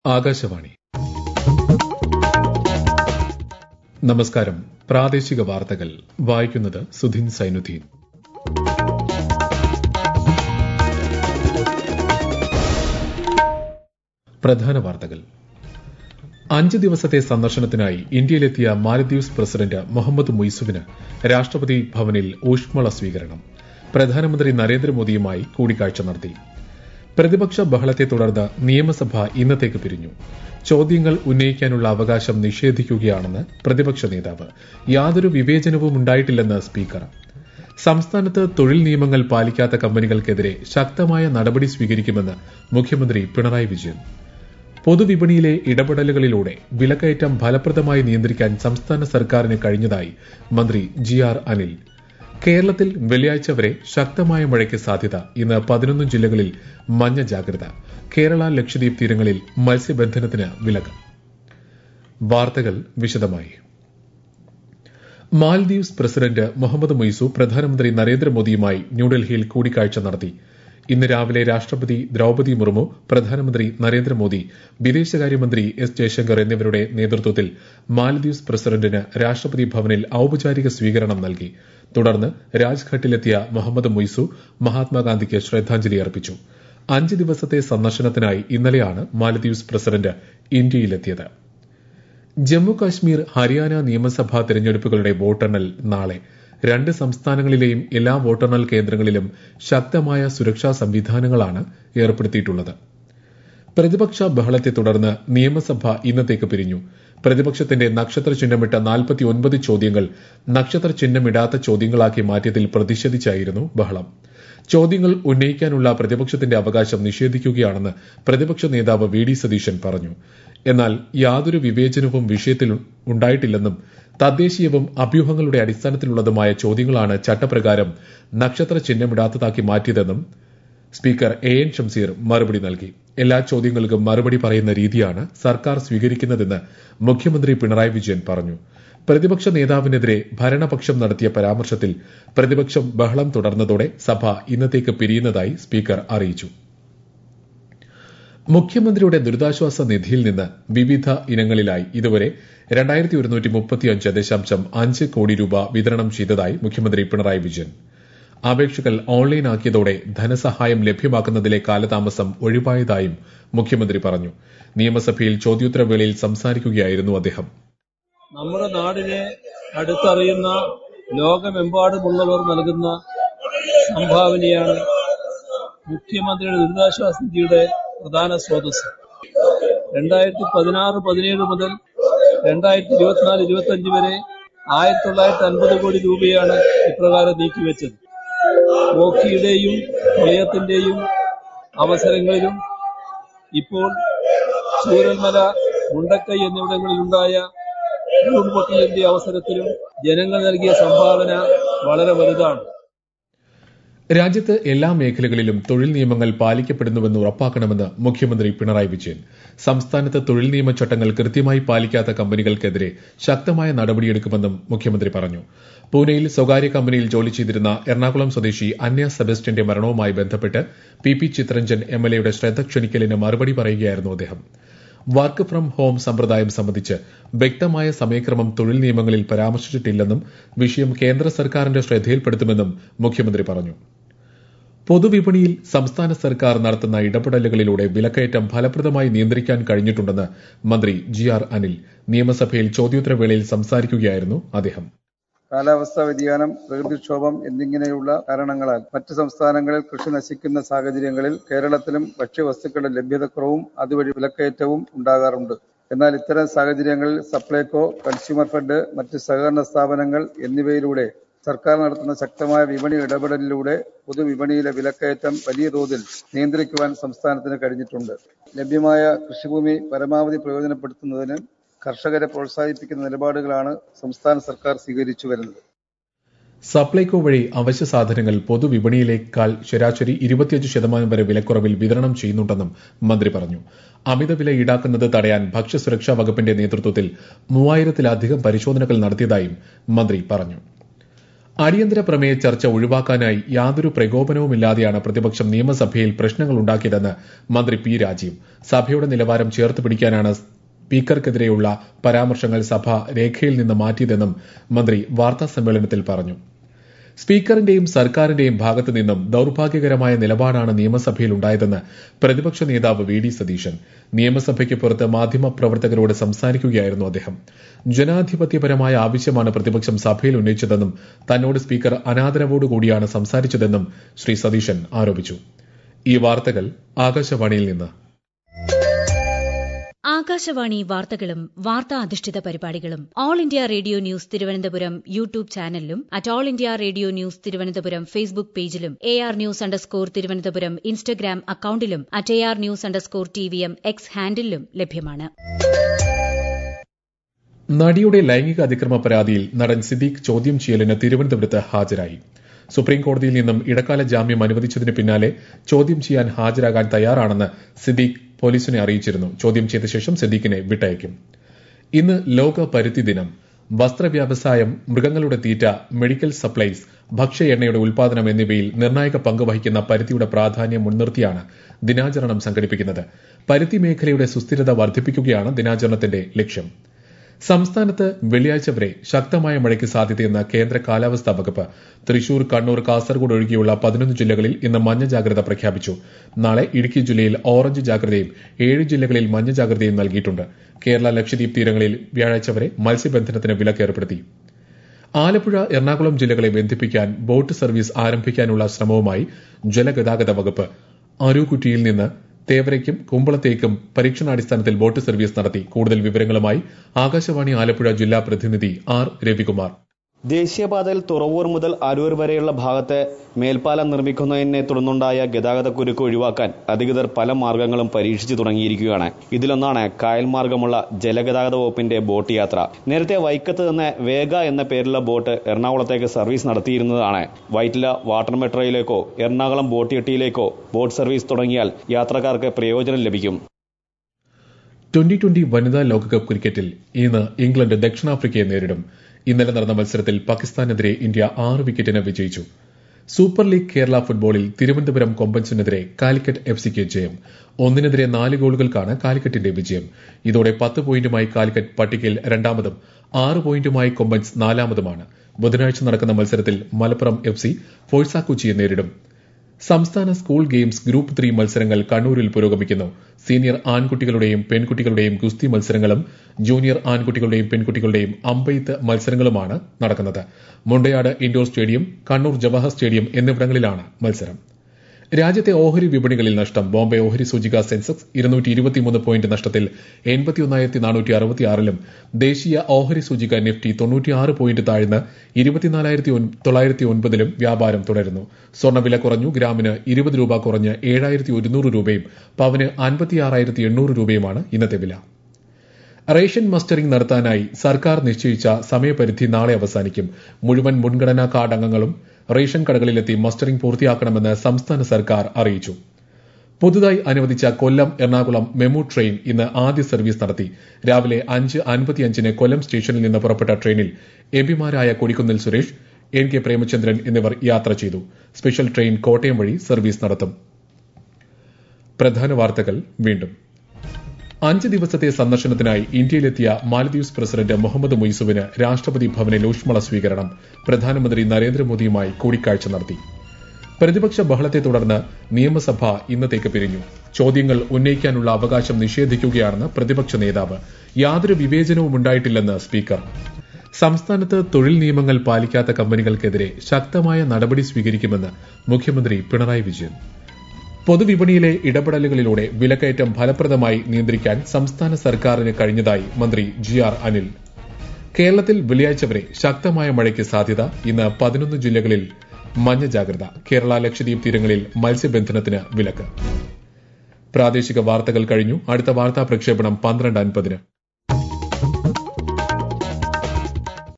ആകാശവാണി നമസ്കാരം പ്രാദേശിക വാർത്തകൾ വായിക്കുന്നത് സുധിൻ സൈനുദ്ദീൻ പ്രധാന വാർത്തകൾ അഞ്ച് ദിവസത്തെ സന്ദർശനത്തിനായി ഇന്ത്യയിലെത്തിയ മാലദ്വീപ്സ് പ്രസിഡന്റ് മുഹമ്മദ് മുയ്സുവിന് രാഷ്ട്രപതി ഭവനിൽ ഊഷ്മള സ്വീകരണം പ്രധാനമന്ത്രി നരേന്ദ്രമോദിയുമായി കൂടിക്കാഴ്ച നടത്തി പ്രതിപക്ഷ ബഹളത്തെ തുടർന്ന് നിയമസഭ ഇന്നത്തേക്ക് പിരിഞ്ഞു ചോദ്യങ്ങൾ ഉന്നയിക്കാനുള്ള അവകാശം നിഷേധിക്കുകയാണെന്ന് പ്രതിപക്ഷ നേതാവ് യാതൊരു വിവേചനവും ഉണ്ടായിട്ടില്ലെന്ന് സ്പീക്കർ സംസ്ഥാനത്ത് തൊഴിൽ നിയമങ്ങൾ പാലിക്കാത്ത കമ്പനികൾക്കെതിരെ ശക്തമായ നടപടി സ്വീകരിക്കുമെന്ന് മുഖ്യമന്ത്രി പിണറായി വിജയൻ പൊതുവിപണിയിലെ ഇടപെടലുകളിലൂടെ വിലക്കയറ്റം ഫലപ്രദമായി നിയന്ത്രിക്കാൻ സംസ്ഥാന സർക്കാരിന് കഴിഞ്ഞതായി മന്ത്രി ജി ആർ അനിൽ കേരളത്തിൽ വെള്ളിയാഴ്ച വരെ ശക്തമായ മഴയ്ക്ക് സാധ്യത ഇന്ന് പതിനൊന്ന് ജില്ലകളിൽ മഞ്ഞ ജാഗ്രത കേരള ലക്ഷദ്വീപ് തീരങ്ങളിൽ മത്സ്യബന്ധനത്തിന് വിലക്ക് വാർത്തകൾ വിശദമായി മാൽദീവ്സ് പ്രസിഡന്റ് മുഹമ്മദ് മൊയ്സു പ്രധാനമന്ത്രി നരേന്ദ്രമോദിയുമായി ന്യൂഡൽഹിയിൽ കൂടിക്കാഴ്ച നടത്തി ഇന്ന് രാവിലെ രാഷ്ട്രപതി ദ്രൌപതി മുർമു പ്രധാനമന്ത്രി നരേന്ദ്രമോദി വിദേശകാര്യമന്ത്രി എസ് ജയശങ്കർ എന്നിവരുടെ നേതൃത്വത്തിൽ മാലദ്വീപ്സ് പ്രസിഡന്റിന് രാഷ്ട്രപതി ഭവനിൽ ഔപചാരിക സ്വീകരണം നൽകി തുടർന്ന് രാജ്ഘട്ടിലെത്തിയ മുഹമ്മദ് മൊയ്സു മഹാത്മാഗാന്ധിക്ക് ശ്രദ്ധാഞ്ജലി അർപ്പിച്ചു അഞ്ച് ദിവസത്തെ സന്ദർശനത്തിനായി ഇന്നലെയാണ് മാലദ്വീപ്സ് പ്രസിഡന്റ് ഇന്ത്യയിലെത്തിയത് ജമ്മു കാശ്മീർ ഹരിയാന നിയമസഭാ തെരഞ്ഞെടുപ്പുകളുടെ വോട്ടെണ്ണൽ നാളെ രണ്ട് സംസ്ഥാനങ്ങളിലെയും എല്ലാ വോട്ടെണ്ണൽ കേന്ദ്രങ്ങളിലും ശക്തമായ സുരക്ഷാ സംവിധാനങ്ങളാണ് ഏർപ്പെടുത്തിയിട്ടുള്ളത് പ്രതിപക്ഷ ബഹളത്തെ തുടർന്ന് നിയമസഭ ഇന്നത്തേക്ക് പിരിഞ്ഞു പ്രതിപക്ഷത്തിന്റെ നക്ഷത്ര ചിഹ്നമിട്ട നാൽപ്പത്തിയൊൻപത് ചോദ്യങ്ങൾ നക്ഷത്ര ചിഹ്നമിടാത്ത ചോദ്യങ്ങളാക്കി മാറ്റിയതിൽ പ്രതിഷേധിച്ചായിരുന്നു ബഹളം ചോദ്യങ്ങൾ ഉന്നയിക്കാനുള്ള പ്രതിപക്ഷത്തിന്റെ അവകാശം നിഷേധിക്കുകയാണെന്ന് പ്രതിപക്ഷ നേതാവ് വി ഡി സതീശൻ പറഞ്ഞു എന്നാൽ യാതൊരു വിവേചനവും വിഷയത്തിൽ ഉണ്ടായിട്ടില്ലെന്നും തദ്ദേശീയവും അഭ്യൂഹങ്ങളുടെ അടിസ്ഥാനത്തിലുള്ളതുമായ ചോദ്യങ്ങളാണ് ചട്ടപ്രകാരം നക്ഷത്ര ചിഹ്നമിടാത്തതാക്കി മാറ്റിയതെന്നും സ്പീക്കർ എ എൻ ഷംസീർ മറുപടി നൽകി എല്ലാ ചോദ്യങ്ങൾക്കും മറുപടി പറയുന്ന രീതിയാണ് സർക്കാർ സ്വീകരിക്കുന്നതെന്ന് മുഖ്യമന്ത്രി പിണറായി വിജയൻ പറഞ്ഞു പ്രതിപക്ഷ നേതാവിനെതിരെ ഭരണപക്ഷം നടത്തിയ പരാമർശത്തിൽ പ്രതിപക്ഷം ബഹളം തുടർന്നതോടെ സഭ ഇന്നത്തേക്ക് പിരിയുന്നതായി സ്പീക്കർ അറിയിച്ചു മുഖ്യമന്ത്രിയുടെ ദുരിതാശ്വാസ നിധിയിൽ നിന്ന് വിവിധ ഇനങ്ങളിലായി ഇതുവരെ രണ്ടായിരത്തി ഒരുന്നൂറ്റി മുപ്പത്തിയഞ്ച് ദശാംശം അഞ്ച് കോടി രൂപ വിതരണം ചെയ്തതായി മുഖ്യമന്ത്രി പിണറായി വിജയൻ അപേക്ഷകൾ ഓൺലൈനാക്കിയതോടെ ധനസഹായം ലഭ്യമാക്കുന്നതിലെ കാലതാമസം ഒഴിവായതായും മുഖ്യമന്ത്രി പറഞ്ഞു നിയമസഭയിൽ ചോദ്യോത്തരവേളയിൽ സംസാരിക്കുകയായിരുന്നു അദ്ദേഹം നമ്മുടെ നാടിനെ അടുത്തറിയുന്ന ലോകമെമ്പാടുമുള്ളവർ നൽകുന്ന സംഭാവനയാണ് മുഖ്യമന്ത്രിയുടെ ദുരിതാശ്വാസ നിധിയുടെ പ്രധാന സ്രോതസ് രണ്ടായിരത്തി പതിനാറ് പതിനേഴ് മുതൽ രണ്ടായിരത്തി ഇരുപത്തിനാല് ഇരുപത്തി അഞ്ച് വരെ ആയിരത്തി തൊള്ളായിരത്തി അൻപത് കോടി രൂപയാണ് ഇപ്രകാരം നീക്കിവെച്ചത് ഓക്കിയുടെയും പ്രളയത്തിന്റെയും അവസരങ്ങളിലും ഇപ്പോൾ ചൂരൽമല മുണ്ടക്കൈ എന്നിവിടങ്ങളിലുണ്ടായ ഉരുൾപൊട്ടലിന്റെ അവസരത്തിലും ജനങ്ങൾ നൽകിയ സംഭാവന വളരെ വലുതാണ് രാജ്യത്ത് എല്ലാ മേഖലകളിലും തൊഴിൽ നിയമങ്ങൾ പാലിക്കപ്പെടുന്നുവെന്ന് ഉറപ്പാക്കണമെന്ന് മുഖ്യമന്ത്രി പിണറായി വിജയൻ സംസ്ഥാനത്ത് തൊഴിൽ നിയമ ചട്ടങ്ങൾ കൃത്യമായി പാലിക്കാത്ത കമ്പനികൾക്കെതിരെ ശക്തമായ നടപടിയെടുക്കുമെന്നും മുഖ്യമന്ത്രി പറഞ്ഞു പൂനെയിൽ സ്വകാര്യ കമ്പനിയിൽ ജോലി ചെയ്തിരുന്ന എറണാകുളം സ്വദേശി അന്യ സെബസ്റ്റ്യന്റെ മരണവുമായി ബന്ധപ്പെട്ട് പി പി ചിത്രഞ്ജൻ എംഎൽഎയുടെ ശ്രദ്ധ ക്ഷണിക്കലിന് മറുപടി പറയുകയായിരുന്നു അദ്ദേഹം വർക്ക് ഫ്രം ഹോം സമ്പ്രദായം സംബന്ധിച്ച് വ്യക്തമായ സമയക്രമം തൊഴിൽ നിയമങ്ങളിൽ പരാമർശിച്ചിട്ടില്ലെന്നും വിഷയം കേന്ദ്ര സർക്കാരിന്റെ ശ്രദ്ധയിൽപ്പെടുത്തുമെന്നും മുഖ്യമന്ത്രി പറഞ്ഞു പൊതുവിപണിയിൽ സംസ്ഥാന സർക്കാർ നടത്തുന്ന ഇടപെടലുകളിലൂടെ വിലക്കയറ്റം ഫലപ്രദമായി നിയന്ത്രിക്കാൻ കഴിഞ്ഞിട്ടുണ്ടെന്ന് മന്ത്രി ജി ആർ അനിൽ നിയമസഭയിൽ ചോദ്യോത്തരവേളയിൽ സംസാരിക്കുകയായിരുന്നു അദ്ദേഹം കാലാവസ്ഥാ വ്യതിയാനം പ്രകൃതിക്ഷോഭം എന്നിങ്ങനെയുള്ള കാരണങ്ങളാൽ മറ്റ് സംസ്ഥാനങ്ങളിൽ കൃഷി നശിക്കുന്ന സാഹചര്യങ്ങളിൽ കേരളത്തിലും ഭക്ഷ്യവസ്തുക്കളുടെ ലഭ്യതക്കുറവും അതുവഴി വിലക്കയറ്റവും ഉണ്ടാകാറുണ്ട് എന്നാൽ ഇത്തരം സാഹചര്യങ്ങളിൽ സപ്ലൈകോ കൺസ്യൂമർ ഫെഡ് മറ്റ് സഹകരണ സ്ഥാപനങ്ങൾ എന്നിവയിലൂടെ സർക്കാർ നടത്തുന്ന ശക്തമായ വിപണി ഇടപെടലിലൂടെ പൊതുവിപണിയിലെ വിലക്കയറ്റം വലിയ തോതിൽ നിയന്ത്രിക്കുവാൻ സംസ്ഥാനത്തിന് കഴിഞ്ഞിട്ടുണ്ട് ലഭ്യമായ കൃഷിഭൂമി പരമാവധി പ്രയോജനപ്പെടുത്തുന്നതിന് കർഷകരെ പ്രോത്സാഹിപ്പിക്കുന്ന നിലപാടുകളാണ് സംസ്ഥാന സർക്കാർ സ്വീകരിച്ചു വരുന്നത് സപ്ലൈകോ വഴി അവശ്യ സാധനങ്ങൾ പൊതുവിപണിയിലേക്കാൾ ശരാശരി ഇരുപത്തിയഞ്ച് ശതമാനം വരെ വിലക്കുറവിൽ വിതരണം ചെയ്യുന്നുണ്ടെന്നും മന്ത്രി പറഞ്ഞു അമിത വില ഈടാക്കുന്നത് തടയാൻ ഭക്ഷ്യസുരക്ഷാ വകുപ്പിന്റെ നേതൃത്വത്തിൽ മൂവായിരത്തിലധികം പരിശോധനകൾ നടത്തിയതായും മന്ത്രി പറഞ്ഞു അടിയന്തര പ്രമേയ ചർച്ച ഒഴിവാക്കാനായി യാതൊരു പ്രകോപനവുമില്ലാതെയാണ് പ്രതിപക്ഷം നിയമസഭയിൽ പ്രശ്നങ്ങൾ ഉണ്ടാക്കിയതെന്ന് മന്ത്രി പി രാജീവ് സഭയുടെ നിലവാരം ചേർത്ത് പിടിക്കാനാണ് സ്പീക്കർക്കെതിരെയുള്ള പരാമർശങ്ങൾ സഭ രേഖയിൽ നിന്ന് മാറ്റിയതെന്നും മന്ത്രി വാർത്താ സമ്മേളനത്തിൽ പറഞ്ഞു സ്പീക്കറിന്റെയും സർക്കാരിന്റെയും ഭാഗത്തു നിന്നും ദൌർഭാഗ്യകരമായ നിലപാടാണ് നിയമസഭയിൽ ഉണ്ടായതെന്ന് പ്രതിപക്ഷ നേതാവ് വി ഡി സതീശൻ നിയമസഭയ്ക്ക് പുറത്ത് മാധ്യമപ്രവർത്തകരോട് സംസാരിക്കുകയായിരുന്നു അദ്ദേഹം ജനാധിപത്യപരമായ ആവശ്യമാണ് പ്രതിപക്ഷം സഭയിൽ ഉന്നയിച്ചതെന്നും തന്നോട് സ്പീക്കർ അനാദരവോടുകൂടിയാണ് സംസാരിച്ചതെന്നും ശ്രീ സതീശൻ ആരോപിച്ചു ഈ വാർത്തകൾ ആകാശവാണിയിൽ നിന്ന് ആകാശവാണി വാർത്തകളും വാർത്താ അധിഷ്ഠിത പരിപാടികളും All India Radio News Thiruvananthapuram YouTube ചാനലിലും at All India Radio News Thiruvananthapuram Facebook പേജിലും A R news underscore Thiruvananthapuram Instagram അക്കൌണ്ടിലും at A R news underscore T V M X ഹാൻഡിലും ലഭ്യമാണ് നടിയുടെ ലൈംഗിക അതിക്രമ പരാതിയിൽ നടൻ സിദ്ദീഖ് ചോദ്യം ചെയ്യലിന് തിരുവനന്തപുരത്ത് ഹാജരായി സുപ്രീം കോടതിയിൽ നിന്നും ഇടക്കാല ജാമ്യം അനുവദിച്ചതിന് പിന്നാലെ ചോദ്യം ചെയ്യാൻ ഹാജരാകാൻ തയ്യാറാണെന്ന് സിദ്ദീഖ് പോലീസിനെ അറിയിച്ചിരുന്നു ചോദ്യം ചെയ്ത ശേഷം സിദ്ദീഖിനെ വിട്ടയക്കും ഇന്ന് ലോക പരുത്തി ദിനം വസ്ത്ര വ്യവസായം മൃഗങ്ങളുടെ തീറ്റ മെഡിക്കൽ സപ്ലൈസ് ഭക്ഷ്യ എണ്ണയുടെ ഉൽപാദനം എന്നിവയിൽ നിർണായക പങ്ക് വഹിക്കുന്ന പരുത്തിയുടെ പ്രാധാന്യം മുൻനിർത്തിയാണ് ദിനാചരണം സംഘടിപ്പിക്കുന്നത് പരുത്തി മേഖലയുടെ സുസ്ഥിരത വർദ്ധിപ്പിക്കുകയാണ് ദിനാചരണത്തിന്റെ ലക്ഷ്യം സംസ്ഥാനത്ത് വെള്ളിയാഴ്ച വരെ ശക്തമായ മഴയ്ക്ക് സാധ്യതയെന്ന കേന്ദ്ര കാലാവസ്ഥാ വകുപ്പ് തൃശൂർ കണ്ണൂർ കാസർഗോഡ് ഒഴികെയുള്ള പതിനൊന്ന് ജില്ലകളിൽ ഇന്ന് മഞ്ഞ ജാഗ്രത പ്രഖ്യാപിച്ചു നാളെ ഇടുക്കി ജില്ലയിൽ ഓറഞ്ച് ജാഗ്രതയും ഏഴ് ജില്ലകളിൽ മഞ്ഞ ജാഗ്രതയും നൽകിയിട്ടുണ്ട് കേരള ലക്ഷദ്വീപ് തീരങ്ങളിൽ വ്യാഴാഴ്ച വരെ മത്സ്യബന്ധനത്തിന് വിലക്കേർപ്പെടുത്തി ആലപ്പുഴ എറണാകുളം ജില്ലകളെ ബന്ധിപ്പിക്കാൻ ബോട്ട് സർവീസ് ആരംഭിക്കാനുള്ള ശ്രമവുമായി ജലഗതാഗത വകുപ്പ് അരൂക്കുറ്റിയിൽ നിന്ന് തേവരയ്ക്കും കുമ്പളത്തേക്കും പരീക്ഷണാടിസ്ഥാനത്തിൽ ബോട്ട് സർവീസ് നടത്തി കൂടുതൽ വിവരങ്ങളുമായി ആകാശവാണി ആലപ്പുഴ ജില്ലാ പ്രതിനിധി ആർ രവികുമാർ ദേശീയപാതയിൽ തുറവൂർ മുതൽ അരൂർ വരെയുള്ള ഭാഗത്ത് മേൽപ്പാലം നിർമ്മിക്കുന്നതിനെ തുടർന്നുണ്ടായ ഗതാഗതക്കുരുക്ക് ഒഴിവാക്കാൻ അധികൃതർ പല മാർഗങ്ങളും പരീക്ഷിച്ചു തുടങ്ങിയിരിക്കുകയാണ് ഇതിലൊന്നാണ് കായൽ മാർഗമുള്ള ജലഗതാഗത വകുപ്പിന്റെ ബോട്ട് യാത്ര നേരത്തെ വൈക്കത്ത് നിന്ന് വേഗ എന്ന പേരിലുള്ള ബോട്ട് എറണാകുളത്തേക്ക് സർവീസ് നടത്തിയിരുന്നതാണ് വൈറ്റില വാട്ടർ മെട്രോയിലേക്കോ എറണാകുളം ബോട്ട് ജെട്ടിയിലേക്കോ ബോട്ട് സർവീസ് തുടങ്ങിയാൽ യാത്രക്കാർക്ക് പ്രയോജനം ലഭിക്കും ട്വന്റി ട്വന്റി വനിതാ ലോകകപ്പ് ക്രിക്കറ്റിൽ ഇന്ന് ഇംഗ്ലണ്ട് ദക്ഷിണാഫ്രിക്കയെ നേരിടും ഇന്നലെ നടന്ന മത്സരത്തിൽ പാകിസ്ഥാനെതിരെ ഇന്ത്യ ആറ് വിക്കറ്റിന് വിജയിച്ചു സൂപ്പർ ലീഗ് കേരള ഫുട്ബോളിൽ തിരുവനന്തപുരം കൊമ്പൻസിനെതിരെ കാലിക്കറ്റ് എഫ് സിക്ക് ജയം ഒന്നിനെതിരെ നാല് ഗോളുകൾക്കാണ് കാലിക്കറ്റിന്റെ വിജയം ഇതോടെ പത്ത് പോയിന്റുമായി കാലിക്കറ്റ് പട്ടികയിൽ രണ്ടാമതും ആറ് പോയിന്റുമായി കൊമ്പൻസ് നാലാമതുമാണ് ബുധനാഴ്ച നടക്കുന്ന മത്സരത്തിൽ മലപ്പുറം എഫ് സി ഫോഴ്സ കൊച്ചിയെ നേരിടും സംസ്ഥാന സ്കൂൾ ഗെയിംസ് ഗ്രൂപ്പ് ത്രീ മത്സരങ്ങൾ കണ്ണൂരിൽ പുരോഗമിക്കുന്നു സീനിയർ ആൺകുട്ടികളുടെയും പെൺകുട്ടികളുടെയും ഗുസ്തി മത്സരങ്ങളും ജൂനിയർ ആൺകുട്ടികളുടെയും പെൺകുട്ടികളുടെയും അമ്പെയ്ത്ത് മത്സരങ്ങളുമാണ് നടക്കുന്നത് Mundayad indoor stadium Kannur Jawahar stadium എന്നിവിടങ്ങളിലാണ് മത്സരം രാജ്യത്തെ ഓഹരി വിപണികളിൽ നഷ്ടം ബോംബെ ഓഹരി സൂചിക സെൻസെക്സ് ഇരുന്നൂറ്റി ഇരുപത്തിമൂന്ന് പോയിന്റ് നഷ്ടത്തിൽ എൺപത്തിയൊന്നായിരത്തി നാനൂറ്റി അറുപത്തിയാറിലും ദേശീയ ഓഹരി സൂചിക നിഫ്റ്റി തൊണ്ണൂറ്റിയാറ് പോയിന്റ് താഴ്ന്ന് ഇരുപത്തിനാലായിരത്തി തൊള്ളായിരത്തി ഒൻപതിലും വ്യാപാരം തുടരുന്നു സ്വർണ്ണവില കുറഞ്ഞു ഗ്രാമിന് ഇരുപത് രൂപ കുറഞ്ഞ് ഏഴായിരത്തി ഒരുന്നൂറ് രൂപയും പവന് അൻപത്തിയാറായിരത്തി എണ്ണൂറ് രൂപയുമാണ് ഇന്നത്തെ വില റേഷൻ മസ്റ്ററിംഗ് നടത്താനായി സർക്കാർ നിശ്ചയിച്ച സമയപരിധി നാളെ അവസാനിക്കും മുഴുവൻ മുൻഗണനാ കാർഡ് അംഗങ്ങളും റേഷൻ കടകളിലെത്തി മസ്റ്ററിംഗ് പൂർത്തിയാക്കണമെന്ന് സംസ്ഥാന സർക്കാർ അറിയിച്ചു പുതുതായി അനുവദിച്ച കൊല്ലം എറണാകുളം മെമു ട്രെയിൻ ഇന്ന് ആദ്യ സർവീസ് നടത്തി രാവിലെ അഞ്ച് അൻപത്തിയഞ്ചിന് കൊല്ലം സ്റ്റേഷനിൽ നിന്ന് പുറപ്പെട്ട ട്രെയിനിൽ എംപിമാരായ കൊടിക്കുന്നിൽ സുരേഷ് എൻ കെ പ്രേമചന്ദ്രൻ എന്നിവർ യാത്ര ചെയ്തു സ്പെഷ്യൽ ട്രെയിൻ കോട്ടയം വഴി സർവീസ് നടത്തും പ്രധാന വാർത്തകൾ വീണ്ടും അഞ്ച് ദിവസത്തെ സന്ദർശനത്തിനായി ഇന്ത്യയിലെത്തിയ മാലദ്വീപ്സ് പ്രസിഡന്റ് മുഹമ്മദ് മുയ്സുവിന് രാഷ്ട്രപതി ഭവനിൽ ഊഷ്മള സ്വീകരണം പ്രധാനമന്ത്രി നരേന്ദ്രമോദിയുമായി കൂടിക്കാഴ്ച നടത്തി പ്രതിപക്ഷ ബഹളത്തെ തുടർന്ന് നിയമസഭ ഇന്നത്തേക്ക് പിരിഞ്ഞു ചോദ്യങ്ങൾ ഉന്നയിക്കാനുള്ള അവകാശം നിഷേധിക്കുകയാണെന്ന് പ്രതിപക്ഷ നേതാവ് യാതൊരു വിവേചനവും ഉണ്ടായിട്ടില്ലെന്ന് സ്പീക്കർ സംസ്ഥാനത്ത് തൊഴിൽ നിയമങ്ങൾ പാലിക്കാത്ത കമ്പനികൾക്കെതിരെ ശക്തമായ നടപടി സ്വീകരിക്കുമെന്ന് മുഖ്യമന്ത്രി പിണറായി വിജയൻ പൊതുവിപണിയിലെ ഇടപെടലുകളിലൂടെ വിലക്കയറ്റം ഫലപ്രദമായി നിയന്ത്രിക്കാൻ സംസ്ഥാന സർക്കാരിന് കഴിഞ്ഞതായി മന്ത്രി ജി ആർ അനിൽ കേരളത്തിൽ വെള്ളിയാഴ്ച വരെ ശക്തമായ മഴയ്ക്ക് സാധ്യത ഇന്ന് പതിനൊന്ന് ജില്ലകളിൽ മഞ്ഞ ജാഗ്രത കേരള ലക്ഷദ്വീപ് തീരങ്ങളിൽ മത്സ്യബന്ധനത്തിന് വിലക്ക് പ്രാദേശിക വാർത്തകൾ കഴിഞ്ഞു അടുത്ത വാർത്താ പ്രക്ഷേപണം പന്ത്രണ്ട് അൻപതിന്